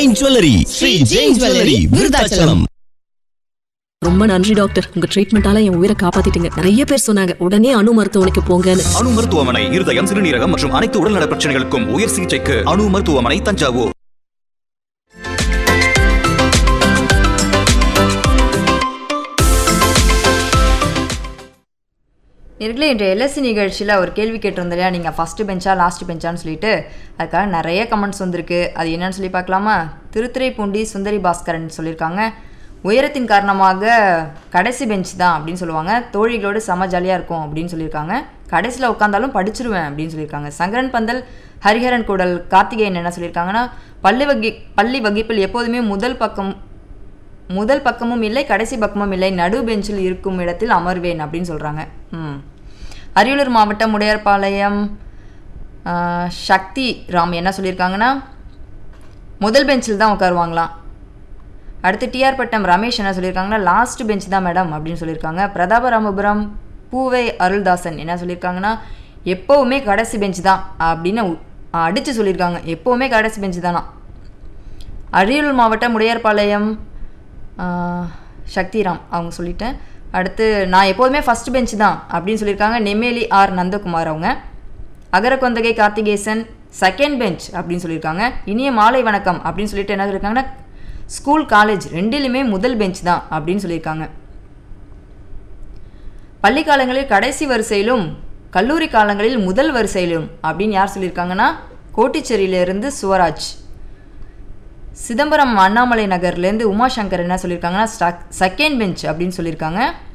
Jain jewellery Sri Jain jewellery Virudhachalam ரொம்ப நன்றி doctor உங்க ட்ரீட்மெண்டால என் உயிரை காப்பாத்திட்டீங்க நிறைய பேர் சொன்னாங்க உடனே அணு மருத்துவமனைக்கு போங்கன்னு அணு மருத்துவமனை இருதயம் சிறுநீரகம் மற்றும் அனைத்து உடல்நல பிரச்சனைகளுக்கும் உயர் சிகிச்சைக்கு அணு மருத்துவமனை தஞ்சாவூர் நேர்களே இன்றைய எல்எஸ்சி நிகழ்ச்சியில் ஒரு கேள்வி கேட்டிருந்தோம் இல்லையா நீங்கள் ஃபஸ்ட்டு பெஞ்சா லாஸ்ட் பெஞ்சான்னு சொல்லிட்டு அதுக்காக நிறைய கமெண்ட்ஸ் வந்திருக்கு அது என்னன்னு சொல்லி பார்க்கலாமா திருத்துறைப்பூண்டி சுந்தரி பாஸ்கரன் சொல்லியிருக்காங்க உயரத்தின் காரணமாக கடைசி பெஞ்ச் தான் அப்படின்னு சொல்லுவாங்க தோழிகளோடு செம ஜாலியாக இருக்கும் அப்படின்னு சொல்லியிருக்காங்க கடைசியில் உட்காந்தாலும் படிச்சிருவேன் அப்படின்னு சொல்லியிருக்காங்க சங்கரன் பந்தல் ஹரிஹரன் கூடல் கார்த்திகேயன் என்ன சொல்லியிருக்காங்கன்னா பள்ளி வகி பள்ளி வகுப்பில் எப்போதுமே முதல் பக்கம் முதல் பக்கமும் இல்லை கடைசி பக்கமும் இல்லை நடு பெஞ்சில் இருக்கும் இடத்தில் அமர்வேன் அப்படின்னு சொல்கிறாங்க ம் அரியலூர் மாவட்டம் உடையார்பாளையம் ஆ, சக்தி ராம் என்ன சொல்லியிருக்காங்கன்னா முதல் பெஞ்சில் தான் உட்காருவாங்களாம் அடுத்து டிஆர் பட்டம் ரமேஷ் என்ன சொல்லியிருக்காங்கன்னா லாஸ்ட் பெஞ்ச் தான் மேடம் அப்படின்னு சொல்லியிருக்காங்க பிரதாபராமபுரம் பூவை அருள்தாசன் என்ன சொல்லியிருக்காங்கன்னா எப்போவுமே கடைசி பெஞ்ச் தான் அப்படின்னு அடித்து சொல்லியிருக்காங்க எப்போவுமே கடைசி பெஞ்ச் தானா அரியலூர் மாவட்டம் உடையார்பாளையம் ஆ, சக்திராம் அவங்க சொல்லிட்டேன் அடுத்து நான் எப்போதுமே ஃபஸ்ட் பெஞ்ச் தான் அப்படின்னு சொல்லியிருக்காங்க நெம்மேலி ஆர் நந்தகுமார் அவங்க அகரகொந்தகை கார்த்திகேசன் செகண்ட் பெஞ்ச் அப்படின்னு சொல்லியிருக்காங்க இனிய மாலை வணக்கம் அப்படின்னு சொல்லிட்டு என்ன சொல்லியிருக்காங்கன்னா ஸ்கூல் காலேஜ் ரெண்டிலுமே முதல் பெஞ்ச் தான் அப்படின்னு சொல்லியிருக்காங்க பள்ளி காலங்களில் கடைசி வரிசையிலும் கல்லூரி காலங்களில் முதல் வரிசையிலும் அப்படின்னு யார் சொல்லியிருக்காங்கன்னா கோட்டிச்சேரியிலிருந்து சுவராஜ் சிதம்பரம் அண்ணாமலை நகர்லேருந்து உமாசங்கர் என்ன சொல்லியிருக்காங்கன்னா செகண்ட் பெஞ்ச் அப்படின்னு சொல்லியிருக்காங்க